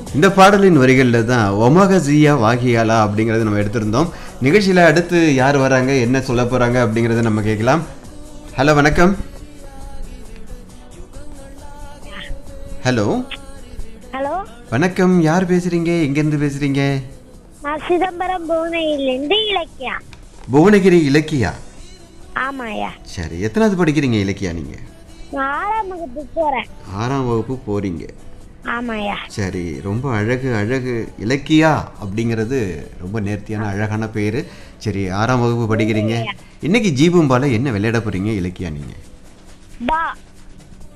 இந்த பாடலின் வரிகளில் தான் ஒமகசியா வாகியாலா அப்படிங்கறத நம்ம எடுத்திருந்தோம் நிகழ்ச்சியில அடுத்து யார் வராங்க என்ன சொல்ல போறாங்க அப்படிங்கறத நம்ம கேட்கலாம் ஹலோ வணக்கம் ஹலோ ஹலோ வணக்கம் யார் பேசுறீங்க எங்கேருந்து பேசுறீங்க நான் சிதம்பரம் புவனையிலிருந்து இலக்கியா புவனகிரி இலக்கியா ஆமாயா சரி எத்தனாவது படிக்கிறீங்க இலக்கியா நீங்க நான் ஆறாம் வகுப்பு போறேன் ஆறாம் வகுப்பு போறீங்க ஆமாயா சரி ரொம்ப அழகு அழகு இலக்கியா அப்படிங்கிறது ரொம்ப நேர்த்தியான அழகான பேர் சரி ஆறாம் வகுப்பு படிக்கிறீங்க இன்னைக்கு ஜீபும்பால என்ன விளையாட போறீங்க இலக்கியா நீங்க பா